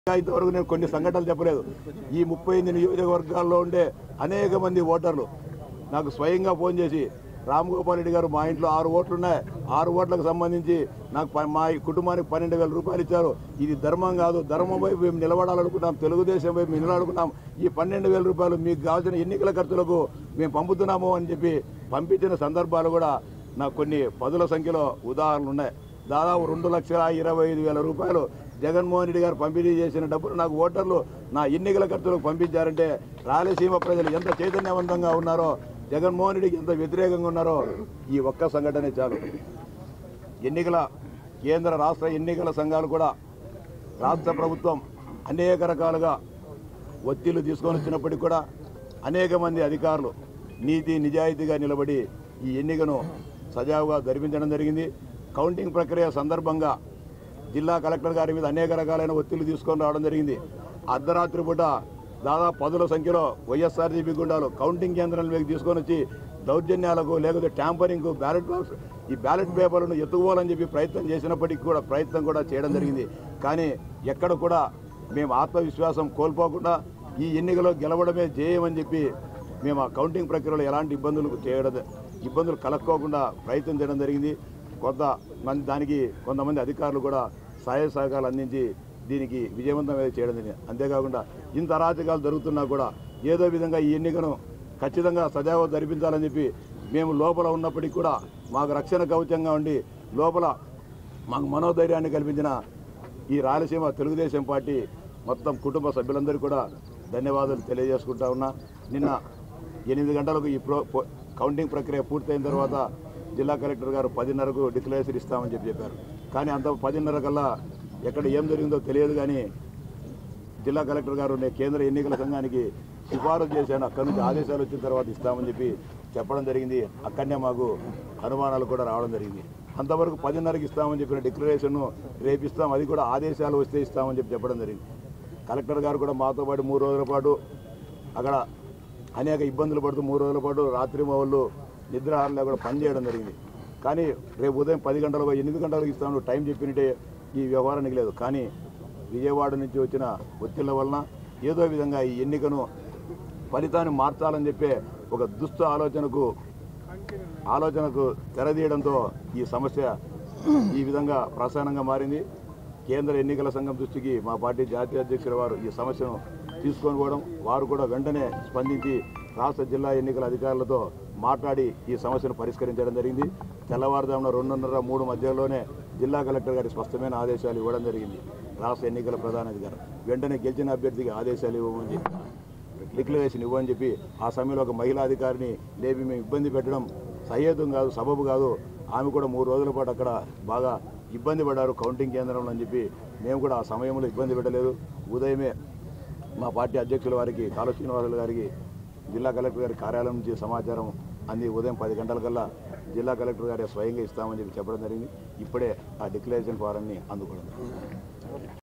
ఇంకా ఇంతవరకు నేను కొన్ని సంఘటనలు చెప్పలేదు ఈ ముప్పై ఎనిమిది నియోజకవర్గాల్లో ఉండే అనేక మంది ఓటర్లు నాకు స్వయంగా ఫోన్ చేసి రామ్ గోపాల్ రెడ్డి గారు మా ఇంట్లో ఆరు ఓట్లు ఉన్నాయి ఆరు ఓట్లకు సంబంధించి నాకు ప- మా కుటుంబానికి పన్నెండు వేల రూపాయలు ఇచ్చారు ఇది ధర్మం కాదు ధర్మం వైపు మేము నిలబడాలనుకుంటాం తెలుగుదేశం వైపు మేము నిలబడుకుంటాం ఈ పన్నెండు వేల రూపాయలు మీకు కావాల్సిన ఎన్నికల ఖర్చులకు మేము పంపుతున్నాము అని చెప్పి పంపించిన సందర్భాలు కూడా నాకు కొన్ని పదుల సంఖ్యలో ఉదాహరణలు ఉన్నాయి దాదాపు రెండు లక్షల ఇరవై ఐదు వేల రూపాయలు జగన్మోహన్ రెడ్డి గారు పంపిణీ చేసిన డబ్బులు నాకు ఓటర్లు నా ఎన్నికల ఖర్చులకు పంపించారంటే రాయలసీమ ప్రజలు ఎంత చైతన్యవంతంగా ఉన్నారో జగన్మోహన్ రెడ్డికి ఎంత వ్యతిరేకంగా ఉన్నారో ఈ ఒక్క సంఘటనే చాలు ఎన్నికల కేంద్ర రాష్ట్ర ఎన్నికల సంఘాలు కూడా రాష్ట్ర ప్రభుత్వం అనేక రకాలుగా ఒత్తిళ్లు తీసుకొని వచ్చినప్పటికీ కూడా అనేక మంది అధికారులు నీతి నిజాయితీగా నిలబడి ఈ ఎన్నికను సజావుగా జరిపించడం జరిగింది కౌంటింగ్ ప్రక్రియ సందర్భంగా జిల్లా కలెక్టర్ గారి మీద అనేక రకాలైన ఒత్తిళ్లు తీసుకొని రావడం జరిగింది అర్ధరాత్రి పూట దాదాపు పదుల సంఖ్యలో వైఎస్ఆర్సీపీ గుండాలు కౌంటింగ్ కేంద్రాల మీద తీసుకొని వచ్చి దౌర్జన్యాలకు లేకపోతే ట్యాంపరింగ్ బ్యాలెట్ బాక్స్ ఈ బ్యాలెట్ పేపర్లను ఎత్తుకోవాలని చెప్పి ప్రయత్నం చేసినప్పటికీ కూడా ప్రయత్నం కూడా చేయడం జరిగింది కానీ ఎక్కడ కూడా మేము ఆత్మవిశ్వాసం కోల్పోకుండా ఈ ఎన్నికలో గెలవడమే జేయమని చెప్పి మేము ఆ కౌంటింగ్ ప్రక్రియలో ఎలాంటి ఇబ్బందులు చేయడం ఇబ్బందులు కలక్కోకుండా ప్రయత్నం చేయడం జరిగింది కొంత మంది దానికి కొంతమంది అధికారులు కూడా సహాయ సహకారాలు అందించి దీనికి విజయవంతమైన చేయడం జరిగింది అంతేకాకుండా ఇంత అరాచకాలు జరుగుతున్నా కూడా ఏదో విధంగా ఈ ఎన్నికను ఖచ్చితంగా సజావు జరిపించాలని చెప్పి మేము లోపల ఉన్నప్పటికీ కూడా మాకు రక్షణ కవచంగా ఉండి లోపల మాకు మనోధైర్యాన్ని కల్పించిన ఈ రాయలసీమ తెలుగుదేశం పార్టీ మొత్తం కుటుంబ సభ్యులందరికీ కూడా ధన్యవాదాలు తెలియజేసుకుంటా ఉన్నా నిన్న ఎనిమిది గంటలకు ఈ ప్రో పో- కౌంటింగ్ ప్రక్రియ పూర్తయిన తర్వాత జిల్లా కలెక్టర్ గారు పదిన్నరకు డిక్లరేషన్ ఇస్తామని చెప్పి చెప్పారు కానీ అంత పదిన్నర కల్లా ఎక్కడ ఏం జరిగిందో తెలియదు కానీ జిల్లా కలెక్టర్ గారు నేను కేంద్ర ఎన్నికల సంఘానికి సిఫారసు చేశాను అక్కడి నుంచి ఆదేశాలు వచ్చిన తర్వాత ఇస్తామని చెప్పి చెప్పడం జరిగింది అక్కడనే మాకు అనుమానాలు కూడా రావడం జరిగింది అంతవరకు పదిన్నరకి ఇస్తామని చెప్పిన డిక్లరేషన్ను రేపు ఇస్తాం అది కూడా ఆదేశాలు వస్తే ఇస్తామని చెప్పి చెప్పడం జరిగింది కలెక్టర్ గారు కూడా మాతో పాటు మూడు రోజుల పాటు అక్కడ అనేక ఇబ్బందులు పడుతూ మూడు రోజుల పాటు రాత్రి వాళ్ళు నిద్రాహారంలో కూడా పనిచేయడం జరిగింది కానీ రేపు ఉదయం పది గంటలకు ఎనిమిది గంటలకు ఇస్తాను టైం చెప్పినట్టే ఈ వ్యవహారానికి లేదు కానీ విజయవాడ నుంచి వచ్చిన ఒత్తిళ్ల వలన ఏదో విధంగా ఈ ఎన్నికను ఫలితాన్ని మార్చాలని చెప్పే ఒక దుష్ట ఆలోచనకు ఆలోచనకు తెరదీయడంతో ఈ సమస్య ఈ విధంగా ప్రసారంగా మారింది కేంద్ర ఎన్నికల సంఘం దృష్టికి మా పార్టీ జాతీయ అధ్యక్షుల వారు ఈ సమస్యను తీసుకొని పోవడం వారు కూడా వెంటనే స్పందించి రాష్ట్ర జిల్లా ఎన్నికల అధికారులతో మాట్లాడి ఈ సమస్యను పరిష్కరించడం జరిగింది తెల్లవారుజామున రెండున్నర మూడు మధ్యలోనే జిల్లా కలెక్టర్ గారి స్పష్టమైన ఆదేశాలు ఇవ్వడం జరిగింది రాష్ట్ర ఎన్నికల ప్రధానాధికారి వెంటనే గెలిచిన అభ్యర్థికి ఆదేశాలు ఇవ్వమని చెప్పి డిక్లరేషన్ ఇవ్వని చెప్పి ఆ సమయంలో ఒక మహిళా అధికారిని లేపి మేము ఇబ్బంది పెట్టడం సహేతం కాదు సబబు కాదు ఆమె కూడా మూడు రోజుల పాటు అక్కడ బాగా ఇబ్బంది పడ్డారు కౌంటింగ్ కేంద్రంలో అని చెప్పి మేము కూడా ఆ సమయంలో ఇబ్బంది పెట్టలేదు ఉదయమే మా పార్టీ అధ్యక్షుల వారికి కాళ శ్రీనివాసులు గారికి జిల్లా కలెక్టర్ గారి కార్యాలయం నుంచి సమాచారం అంది ఉదయం పది గంటలకల్లా జిల్లా కలెక్టర్ గారి స్వయంగా ఇస్తామని చెప్పి చెప్పడం జరిగింది ఇప్పుడే ఆ డిక్లరేషన్ ఫారాన్ని అందుకోవడం